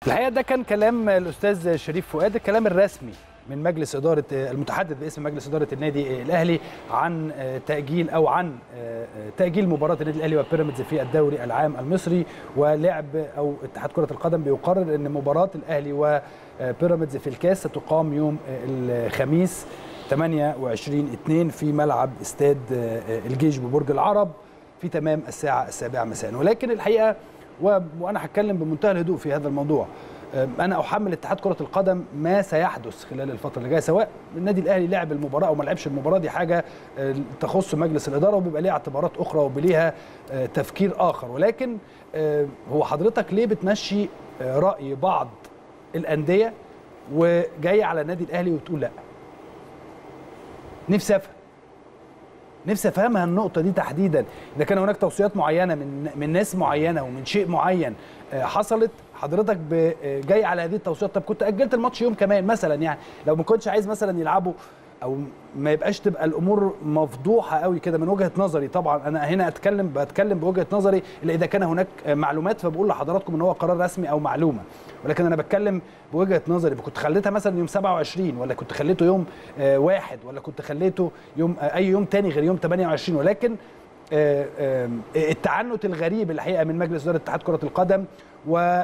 الحقيقه ده كان كلام الاستاذ شريف فؤاد الكلام الرسمي من مجلس اداره المتحدث باسم مجلس اداره النادي الاهلي عن تاجيل او عن تاجيل مباراه النادي الاهلي وبيراميدز في الدوري العام المصري ولعب او اتحاد كره القدم بيقرر ان مباراه الاهلي وبيراميدز في الكاس ستقام يوم الخميس 28 2 في ملعب استاد الجيش ببرج العرب في تمام الساعه السابعه مساء ولكن الحقيقه وانا هتكلم بمنتهى الهدوء في هذا الموضوع انا احمل اتحاد كره القدم ما سيحدث خلال الفتره اللي جايه سواء النادي الاهلي لعب المباراه او ما لعبش المباراه دي حاجه تخص مجلس الاداره وبيبقى ليها اعتبارات اخرى وبليها تفكير اخر ولكن هو حضرتك ليه بتمشي راي بعض الانديه وجاي على النادي الاهلي وتقول لا نفسي افهم نفسي افهمها النقطه دي تحديدا اذا كان هناك توصيات معينه من من ناس معينه ومن شيء معين حصلت حضرتك جاي على هذه التوصيات طب كنت اجلت الماتش يوم كمان مثلا يعني لو ما كنتش عايز مثلا يلعبوا او ما يبقاش تبقى الامور مفضوحه قوي كده من وجهه نظري طبعا انا هنا اتكلم بتكلم بوجهه نظري الا اذا كان هناك معلومات فبقول لحضراتكم ان هو قرار رسمي او معلومه ولكن انا بتكلم بوجهه نظري كنت خليتها مثلا يوم 27 ولا كنت خليته يوم واحد ولا كنت خليته يوم اي يوم تاني غير يوم 28 ولكن التعنت الغريب الحقيقه من مجلس اداره اتحاد كره القدم و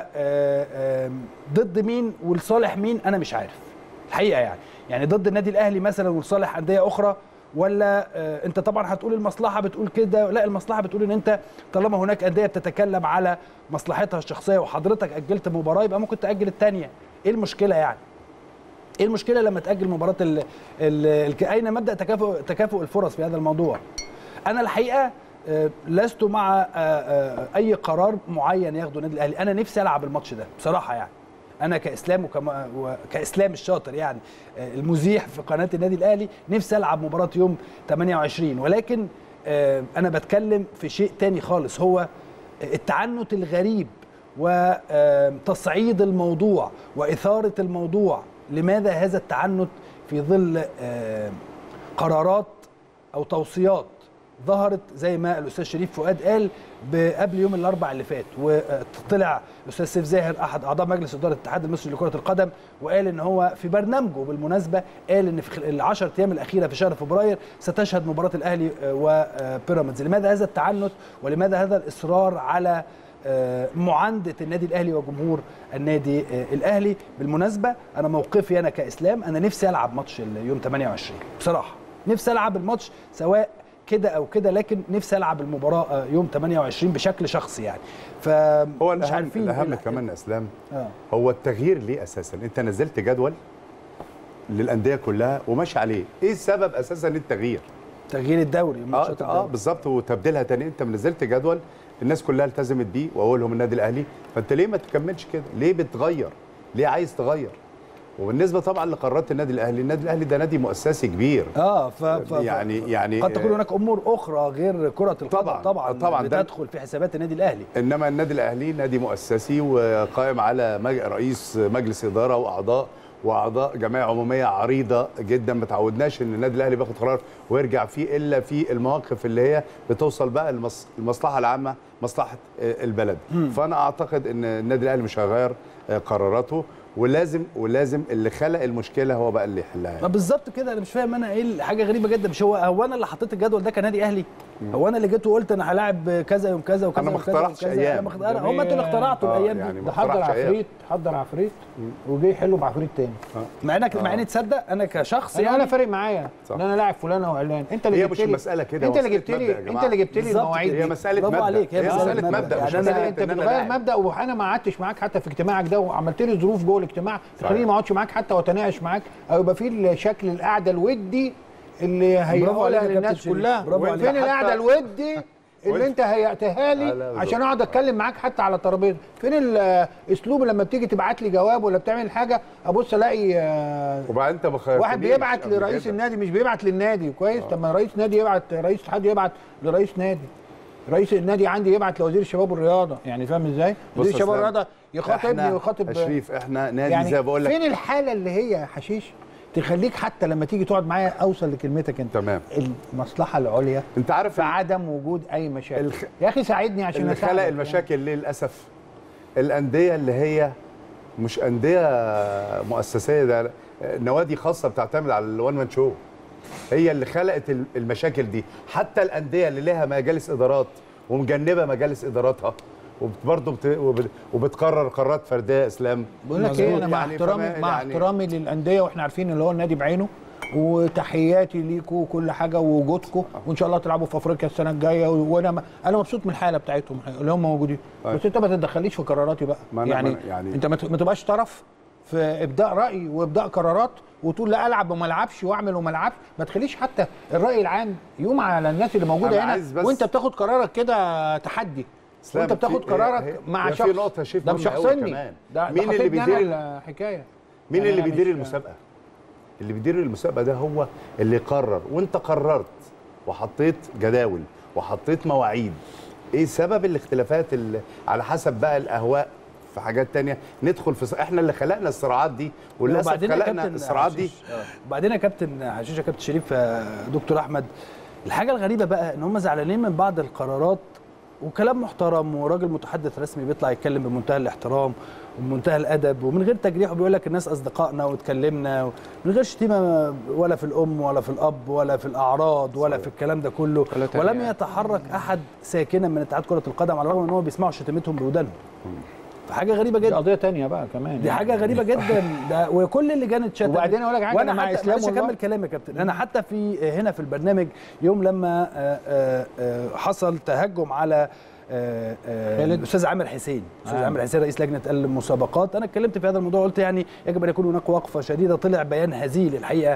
ضد مين ولصالح مين انا مش عارف الحقيقه يعني يعني ضد النادي الاهلي مثلا ولصالح انديه اخرى ولا انت طبعا هتقول المصلحه بتقول كده لا المصلحه بتقول ان انت طالما هناك انديه بتتكلم على مصلحتها الشخصيه وحضرتك اجلت مباراه يبقى ممكن تاجل الثانيه ايه المشكله يعني ايه المشكله لما تاجل مباراه ال ال اين مبدا تكافؤ تكافؤ الفرص في هذا الموضوع انا الحقيقه لست مع اي قرار معين ياخده النادي الاهلي انا نفسي العب الماتش ده بصراحه يعني انا كاسلام وكما وكاسلام الشاطر يعني المذيع في قناه النادي الاهلي نفسي العب مباراه يوم 28 ولكن انا بتكلم في شيء تاني خالص هو التعنت الغريب وتصعيد الموضوع واثاره الموضوع لماذا هذا التعنت في ظل قرارات او توصيات ظهرت زي ما الاستاذ شريف فؤاد قال قبل يوم الاربع اللي فات وطلع الاستاذ سيف زاهر احد اعضاء مجلس اداره الاتحاد المصري لكره القدم وقال ان هو في برنامجه بالمناسبه قال ان في ال 10 ايام الاخيره في شهر فبراير ستشهد مباراه الاهلي وبيراميدز لماذا هذا التعنت ولماذا هذا الاصرار على معاندة النادي الأهلي وجمهور النادي الأهلي بالمناسبة أنا موقفي أنا كإسلام أنا نفسي ألعب ماتش يوم 28 بصراحة نفسي ألعب الماتش سواء كده او كده لكن نفسي العب المباراه يوم 28 بشكل شخصي يعني ف هو مش عارفين الاهم كمان يا اسلام آه. هو التغيير ليه اساسا انت نزلت جدول للانديه كلها وماشي عليه ايه السبب اساسا التغيير تغيير الدوري اه, آه بالظبط وتبديلها تاني انت نزلت جدول الناس كلها التزمت بيه واولهم النادي الاهلي فانت ليه ما تكملش كده ليه بتغير ليه عايز تغير وبالنسبه طبعا لقرارات النادي الاهلي النادي الاهلي ده نادي مؤسسي كبير اه ف... ف... يعني يعني قد تكون هناك امور اخرى غير كره القدم طبعا طبعا طبعا بتدخل في حسابات النادي الاهلي انما النادي الاهلي نادي مؤسسي وقائم على مج... رئيس مجلس اداره واعضاء واعضاء جمعيه عموميه عريضه جدا ما تعودناش ان النادي الاهلي بياخد قرار ويرجع فيه الا في المواقف اللي هي بتوصل بقى المص... المصلحه العامه مصلحه البلد م. فانا اعتقد ان النادي الاهلي مش هيغير قراراته ولازم ولازم اللي خلق المشكله هو بقى اللي يحلها يعني. بالظبط كده انا مش فاهم انا ايه حاجه غريبه جدا مش هو هو انا اللي حطيت الجدول ده كنادي اهلي هو انا اللي جيت وقلت انا هلاعب كذا يوم كذا وكذا انا ما اخترعتش ايام انا هم انتوا اللي اخترعتوا الايام يعني دي ده حضر عفريت حضر عفريت وجه يحله بعفريت تاني مع انك مع اني تصدق انا كشخص يعني انا فارق معايا ان انا لاعب فلان او علان انت اللي هي مش مساله كده انت اللي جبت لي انت اللي جبت لي المواعيد هي مساله مبدا عليك هي مساله مبدا يعني انا انت بتغير مبدا وانا ما قعدتش معاك حتى في اجتماعك ده وعملت لي ظروف جوه الاجتماع تخليني ما اقعدش معاك حتى واتناقش معاك او يبقى في الشكل القعده الودي اللي هيقولها للناس كلها فين القعده الودي اللي انت هيأتها لي عشان اقعد اتكلم معاك حتى على الترابيزه فين الاسلوب لما بتيجي تبعت لي جواب ولا بتعمل حاجه ابص الاقي وبعدين انت واحد بيبعت لرئيس النادي مش بيبعت للنادي كويس طب ما رئيس نادي يبعت رئيس اتحاد يبعت لرئيس نادي رئيس النادي عندي يبعت لوزير الشباب والرياضه يعني فاهم ازاي وزير الشباب والرياضه يخاطبني ويخاطب شريف احنا نادي يعني زي بقول لك فين الحاله اللي هي يا حشيش تخليك حتى لما تيجي تقعد معايا اوصل لكلمتك انت تمام المصلحه العليا انت عارف في عدم وجود اي مشاكل الخ... يا اخي ساعدني عشان اللي خلق المشاكل يعني. ليه للاسف الانديه اللي هي مش انديه مؤسسيه ده نوادي خاصه بتعتمد على الوان مان شو هي اللي خلقت ال- المشاكل دي حتى الانديه اللي لها مجالس ادارات ومجنبه مجالس اداراتها وبرضه بت... وب- وبتقرر قرارات فرديه يا اسلام بقول لك ايه مظبوط. انا مع يعني احترامي فما- مع يعني- احترامي للانديه واحنا عارفين اللي هو النادي بعينه وتحياتي ليكم وكل حاجه ووجودكم وان شاء الله تلعبوا في افريقيا السنه الجايه وانا م- انا مبسوط من الحاله بتاعتهم اللي هم موجودين طيب. بس انت ما تتدخليش في قراراتي بقى ما أنا- يعني, ما أنا- يعني- انت ما ت- ما تبقاش طرف في ابداء راي وابداء قرارات وتقول لا العب وما العبش واعمل وما العبش ما تخليش حتى الراي العام يقوم على الناس اللي موجوده أنا هنا عايز بس- وانت بتاخد قرارك كده تحدي إسلام، وانت بتاخد في- قرارك هي- مع هي شخص في نقطة شايف ده مش مهمة أوي شخصني كمان. ده مين ده اللي حفيدني بيدير- أنا الحكايه مين يعني اللي أنا بيدير مش- المسابقه اللي بيدير المسابقه ده هو اللي قرر وانت قررت وحطيت جداول وحطيت مواعيد ايه سبب الاختلافات اللي على حسب بقى الاهواء في حاجات تانية ندخل في ص... احنا اللي خلقنا الصراعات دي وللاسف وبعدين يا خلقنا كابتن الصراعات دي حشيش- آه. وبعدين يا كابتن حشيش يا كابتن شريف آه، دكتور احمد الحاجه الغريبه بقى ان هم زعلانين من بعض القرارات وكلام محترم وراجل متحدث رسمي بيطلع يتكلم بمنتهى الاحترام وبمنتهى الادب ومن غير تجريح وبيقول لك الناس اصدقائنا واتكلمنا من غير شتيمه ولا في الام ولا في الاب ولا في الاعراض ولا في الكلام ده كله ولا تريقة. ولم يتحرك احد ساكنا من اتحاد كره القدم على الرغم ان هو بيسمعوا شتيمتهم بودانهم فحاجه غريبه دي جدا قضيه تانية بقى كمان دي حاجه غريبه جدا ده وكل اللي كانت شتمت وبعدين أقول لك حاجة، وانا أنا مع حتى إسلام معلش والله. اكمل كلامي يا كابتن انا حتى في هنا في البرنامج يوم لما آه، آه، آه، حصل تهجم على آه، آه، خالد. الاستاذ عامر حسين الاستاذ آه. عامر حسين رئيس لجنه المسابقات انا اتكلمت في هذا الموضوع قلت يعني يجب ان يكون هناك وقفه شديده طلع بيان هزيل الحقيقه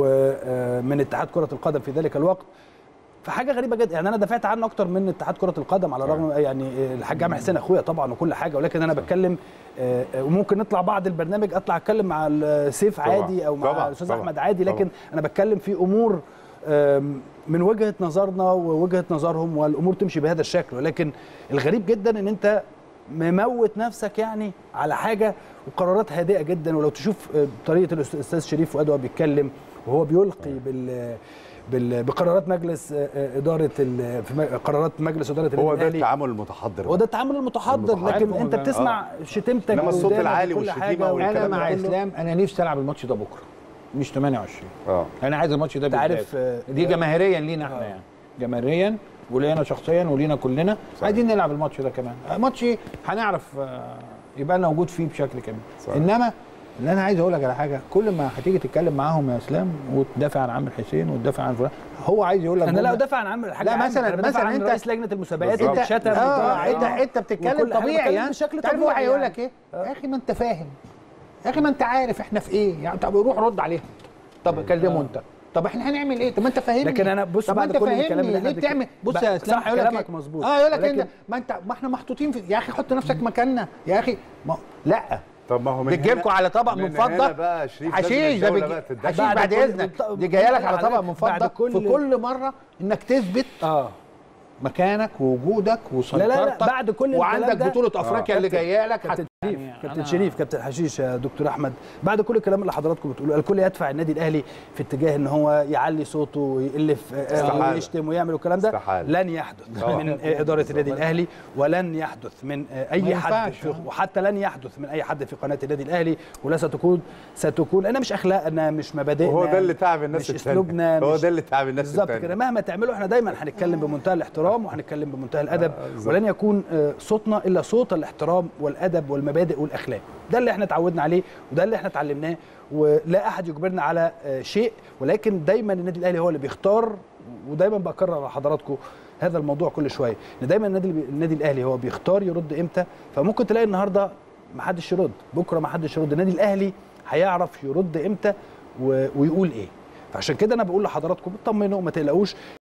ومن اتحاد كره القدم في ذلك الوقت فحاجه غريبه جدا يعني انا دافعت عنه اكتر من اتحاد كره القدم على الرغم يعني الحاج عامر حسين اخويا طبعا وكل حاجه ولكن انا بتكلم آه، آه، وممكن نطلع بعد البرنامج اطلع اتكلم مع السيف طبعاً، عادي او مع طبعاً، الاستاذ طبعاً، احمد عادي لكن طبعاً. انا بتكلم في امور آم، من وجهه نظرنا ووجهه نظرهم والامور تمشي بهذا الشكل ولكن الغريب جدا ان انت مموت نفسك يعني على حاجه وقرارات هادئه جدا ولو تشوف آه، طريقه الاستاذ شريف فؤاد وهو بيتكلم وهو بيلقي بال بال- بقرارات مجلس آه، آه، اداره ال- في م- قرارات مجلس اداره هو النادي ده الأهلي. التعامل المتحضر هو ده التعامل المتحضر المتحضر. لكن انت عارفه بتسمع شتيمتك إنما الصوت قدامك العالي وكل والشتيمة حاجة والكلام انا ده مع كله. اسلام انا نفسي العب الماتش ده بكره مش 28 اه انا عايز الماتش ده انت بالذات. عارف آه، دي جماهيريا لينا احنا يعني جماهيريا ولينا شخصيا ولينا كلنا عايزين نلعب الماتش ده كمان آه، ماتش هنعرف آه، يبقى لنا وجود فيه بشكل كامل صحيح. انما اللي انا عايز اقول لك على حاجه كل ما هتيجي تتكلم معاهم يا اسلام وتدافع عن عامر حسين وتدافع عن فلان هو عايز يقول لك انا لا جملة- ادافع عن عمرو الحاج لا، عامر، مثلاً- أنا بدافع مثلاً عن أنت- رئيس لجنه المسابقات بالظبط. شتم اه وطلع انت عينه انت بتتكلم وكل حاجة طبيعي بتكلم يعني بشكل تعرف هو طبيعي هيقول يعني. لك ايه يا اخي ما انت فاهم يا اخي ما انت عارف احنا في ايه يعني طب روح رد عليها طب كلمه انت طب احنا هنعمل ايه طب ما انت فاهمني لكن أنا بص طب بعد انت كل الكلام فاهمني اللي احنا ليه بتعمل بص بك- يا اسلام صح، هيقول لك كلامك إيه؟ مظبوط. اه يقول لك ولكن- انت ما انت ما احنا محطوطين في يا اخي حط نفسك مكاننا يا اخي ما لا طب ما هو من بتجيلكوا هنا- على طبق من من هنا فضه بقى شريف لازم حشيش ده الدولة بيجي بقى تتدخل. حشيش بعد بعد كل- اذنك بالط- دي جايه لك على بعد- طبق من بعد فضه كل- في كل مره انك تثبت اه مكانك ووجودك وسيطرتك لا، لا، بعد كل الكلام وعندك ده- بطوله افريقيا اللي كابتن- جايه لك كابتن حت- شريف يعني كابتن أنا- شريف كابتن حشيش يا دكتور احمد بعد كل الكلام اللي حضراتكم بتقولوه الكل يدفع النادي الاهلي في اتجاه ان هو يعلي صوته ويقل في آه، استحالة. ويشتم ويعمل الكلام ده استحالة. لن يحدث طبعا. من آه، اداره النادي الاهلي ولن يحدث من آه، ما اي حد ينفعش، في آه. وحتى لن يحدث من اي حد في قناه النادي الاهلي ولا ستكون ستكون انا مش اخلاقنا مش مبادئنا وهو ده اللي تعب الناس مش التانية. اسلوبنا هو مش- ده اللي تعب الناس بالظبط التانية. كده مهما تعملوا احنا دايما هنتكلم بمنتهى الاحترام وهنتكلم بمنتهى الادب بالظبط. ولن يكون آه، صوتنا الا صوت الاحترام والادب والمبادئ والاخلاق ده اللي احنا اتعودنا عليه وده اللي احنا اتعلمناه ولا احد يجبرنا على آه، شيء ولكن دايما النادي الاهلي هو اللي بيختار ودايما بكرر على حضراتكم هذا الموضوع كل شويه ان دايما النادي النادي الاهلي هو بيختار يرد امتى فممكن تلاقي النهارده ما حدش يرد بكره ما حدش يرد النادي الاهلي هيعرف يرد امتى و- ويقول ايه فعشان كده انا بقول لحضراتكم اطمنوا ما تقلقوش